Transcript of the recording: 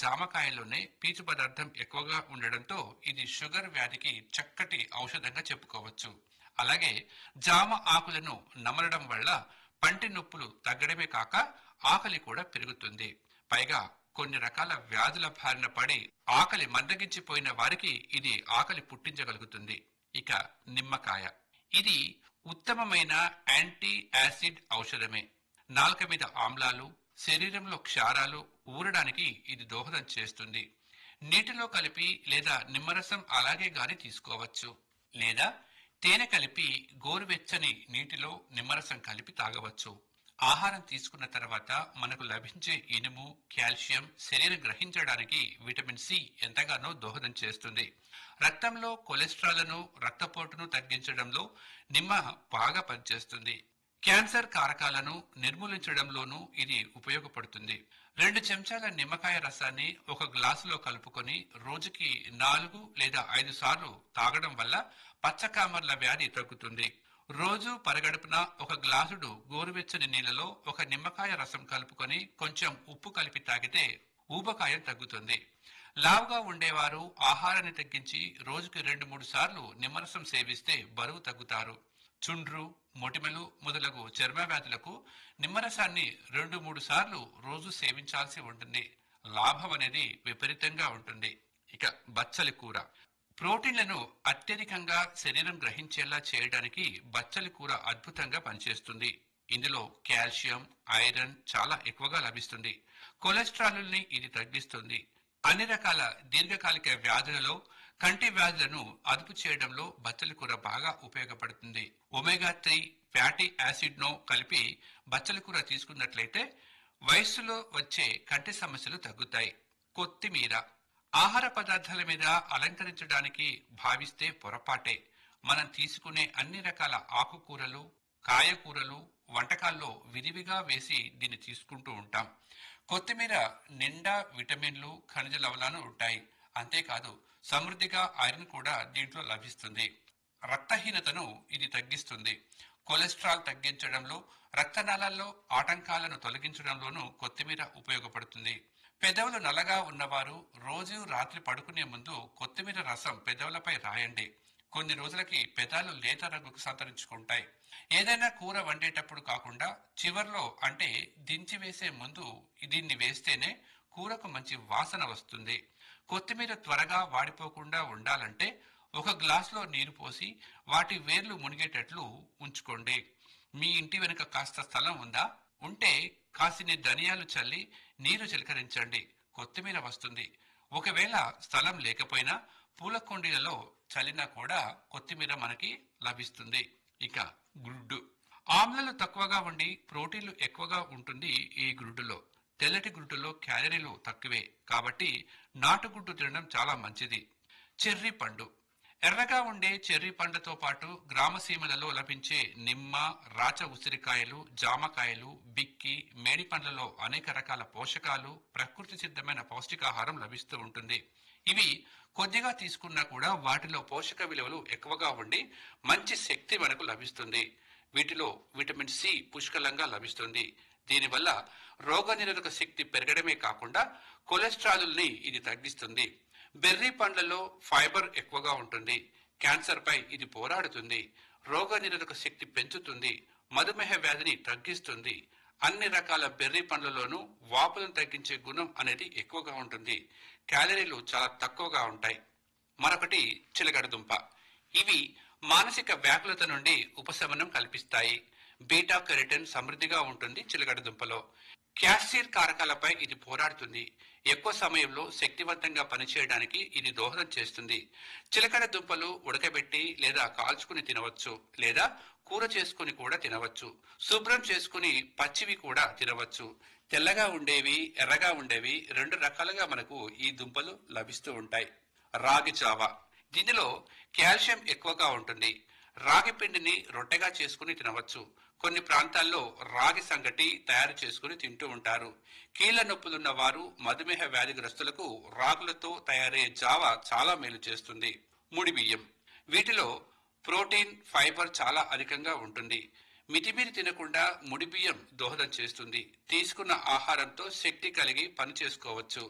జామకాయలోనే పీచు పదార్థం ఎక్కువగా ఉండడంతో ఇది షుగర్ వ్యాధికి చక్కటి ఔషధంగా చెప్పుకోవచ్చు అలాగే జామ ఆకులను నమలడం వల్ల పంటి నొప్పులు తగ్గడమే కాక ఆకలి కూడా పెరుగుతుంది పైగా కొన్ని రకాల వ్యాధుల బారిన పడి ఆకలి మందగించిపోయిన వారికి ఇది ఆకలి పుట్టించగలుగుతుంది ఇక నిమ్మకాయ ఇది ఉత్తమమైన యాంటీ యాసిడ్ ఔషధమే నాలుక మీద ఆమ్లాలు శరీరంలో క్షారాలు ఊరడానికి ఇది దోహదం చేస్తుంది నీటిలో కలిపి లేదా నిమ్మరసం అలాగే గాని తీసుకోవచ్చు లేదా తేనె కలిపి గోరువెచ్చని నీటిలో నిమ్మరసం కలిపి తాగవచ్చు ఆహారం తీసుకున్న తర్వాత మనకు లభించే ఇనుము కాల్షియం శరీరం గ్రహించడానికి విటమిన్ సి ఎంతగానో దోహదం చేస్తుంది రక్తంలో కొలెస్ట్రాల్ను రక్తపోటును తగ్గించడంలో నిమ్మ బాగా పనిచేస్తుంది క్యాన్సర్ కారకాలను నిర్మూలించడంలోనూ ఇది ఉపయోగపడుతుంది రెండు చెంచాల నిమ్మకాయ రసాన్ని ఒక గ్లాసులో కలుపుకొని రోజుకి నాలుగు లేదా ఐదు సార్లు తాగడం వల్ల పచ్చకామర్ల వ్యాధి తగ్గుతుంది రోజు పరగడుపున ఒక గ్లాసుడు గోరువెచ్చని నీళ్ళలో ఒక నిమ్మకాయ రసం కలుపుకొని కొంచెం ఉప్పు కలిపి తాగితే ఊబకాయం తగ్గుతుంది లావుగా ఉండేవారు ఆహారాన్ని తగ్గించి రోజుకి రెండు మూడు సార్లు నిమ్మరసం సేవిస్తే బరువు తగ్గుతారు చుండ్రు మొటిమలు మొదలగు చర్మ వ్యాధులకు నిమ్మరసాన్ని రెండు మూడు సార్లు రోజు సేవించాల్సి ఉంటుంది లాభం అనేది విపరీతంగా ఉంటుంది ఇక బచ్చలి కూర ప్రోటీన్లను అత్యధికంగా శరీరం గ్రహించేలా చేయడానికి బచ్చలి కూర అద్భుతంగా పనిచేస్తుంది ఇందులో కాల్షియం ఐరన్ చాలా ఎక్కువగా లభిస్తుంది కొలెస్ట్రాల్ని ఇది తగ్గిస్తుంది అన్ని రకాల దీర్ఘకాలిక వ్యాధులలో కంటి వ్యాధులను అదుపు చేయడంలో బచ్చలి కూర బాగా ఉపయోగపడుతుంది ఒమేగా త్రీ ఫ్యాటీ యాసిడ్ ను కలిపి బచ్చలి కూర తీసుకున్నట్లయితే వయస్సులో వచ్చే కంటి సమస్యలు తగ్గుతాయి కొత్తిమీర ఆహార పదార్థాల మీద అలంకరించడానికి భావిస్తే పొరపాటే మనం తీసుకునే అన్ని రకాల ఆకుకూరలు కాయకూరలు వంటకాల్లో విరివిగా వేసి దీన్ని తీసుకుంటూ ఉంటాం కొత్తిమీర నిండా విటమిన్లు ఖనిజ లవణాలు ఉంటాయి అంతేకాదు సమృద్ధిగా ఐరన్ కూడా దీంట్లో లభిస్తుంది రక్తహీనతను ఇది తగ్గిస్తుంది కొలెస్ట్రాల్ తగ్గించడంలో రక్తనాళాల్లో ఆటంకాలను తొలగించడంలోనూ కొత్తిమీర ఉపయోగపడుతుంది పెదవులు నల్లగా ఉన్నవారు రోజు రాత్రి పడుకునే ముందు కొత్తిమీర రసం పెదవులపై రాయండి కొన్ని రోజులకి పెదాలు లేత రంగుకు సంతరించుకుంటాయి ఏదైనా కూర వండేటప్పుడు కాకుండా చివర్లో అంటే దించి వేసే ముందు దీన్ని వేస్తేనే కూరకు మంచి వాసన వస్తుంది కొత్తిమీర త్వరగా వాడిపోకుండా ఉండాలంటే ఒక గ్లాసులో నీరు పోసి వాటి వేర్లు మునిగేటట్లు ఉంచుకోండి మీ ఇంటి వెనుక కాస్త స్థలం ఉందా ఉంటే కాసిని ధనియాలు చల్లి నీరు చిలకరించండి కొత్తిమీర వస్తుంది ఒకవేళ స్థలం లేకపోయినా పూల కుండీలలో చల్లినా కూడా కొత్తిమీర మనకి లభిస్తుంది ఇక గుడ్డు ఆమ్లాలు తక్కువగా ఉండి ప్రోటీన్లు ఎక్కువగా ఉంటుంది ఈ గుడ్డులో తెల్లటి గుడ్డులో క్యాలరీలు తక్కువే కాబట్టి నాటుగుడ్డు తినడం చాలా మంచిది చెర్రీ పండు ఎర్రగా ఉండే చెర్రీ పండుతో పాటు గ్రామసీమలలో లభించే నిమ్మ రాచ ఉసిరికాయలు జామకాయలు బిక్కి మేడి పండ్లలో అనేక రకాల పోషకాలు ప్రకృతి సిద్ధమైన పౌష్టికాహారం లభిస్తూ ఉంటుంది ఇవి కొద్దిగా తీసుకున్నా కూడా వాటిలో పోషక విలువలు ఎక్కువగా ఉండి మంచి శక్తి మనకు లభిస్తుంది వీటిలో విటమిన్ సి పుష్కలంగా లభిస్తుంది దీనివల్ల రోగనిరోధక శక్తి పెరగడమే కాకుండా కొలెస్ట్రాల్ని ఇది తగ్గిస్తుంది బెర్రీ పండ్లలో ఫైబర్ ఎక్కువగా ఉంటుంది క్యాన్సర్ పై ఇది పోరాడుతుంది రోగ నిరోధక శక్తి పెంచుతుంది మధుమేహ వ్యాధిని తగ్గిస్తుంది అన్ని రకాల బెర్రీ పండ్లలోనూ వాపులను తగ్గించే గుణం అనేది ఎక్కువగా ఉంటుంది క్యాలరీలు చాలా తక్కువగా ఉంటాయి మరొకటి చిలకడ దుంప ఇవి మానసిక వ్యాకులత నుండి ఉపశమనం కల్పిస్తాయి బీటా కెరటిన్ సమృద్ధిగా ఉంటుంది చిలకడ దుంపలో క్యాసిర్ కారకాలపై ఇది పోరాడుతుంది ఎక్కువ సమయంలో శక్తివంతంగా పనిచేయడానికి ఇది దోహదం చేస్తుంది చిలకడ దుంపలు ఉడకబెట్టి లేదా కాల్చుకుని తినవచ్చు లేదా కూర చేసుకుని కూడా తినవచ్చు శుభ్రం చేసుకుని పచ్చివి కూడా తినవచ్చు తెల్లగా ఉండేవి ఎర్రగా ఉండేవి రెండు రకాలుగా మనకు ఈ దుంపలు లభిస్తూ ఉంటాయి రాగి జావ దీనిలో కాల్షియం ఎక్కువగా ఉంటుంది రాగి పిండిని రొట్టెగా చేసుకుని తినవచ్చు కొన్ని ప్రాంతాల్లో రాగి సంగటి తయారు చేసుకుని తింటూ ఉంటారు కీళ్ల నొప్పులున్న వారు మధుమేహ వ్యాధిగ్రస్తులకు రాగులతో తయారయ్యే జావ చాలా మేలు చేస్తుంది ముడి బియ్యం వీటిలో ప్రోటీన్ ఫైబర్ చాలా అధికంగా ఉంటుంది మితిమీరి తినకుండా ముడి బియ్యం దోహదం చేస్తుంది తీసుకున్న ఆహారంతో శక్తి కలిగి పని చేసుకోవచ్చు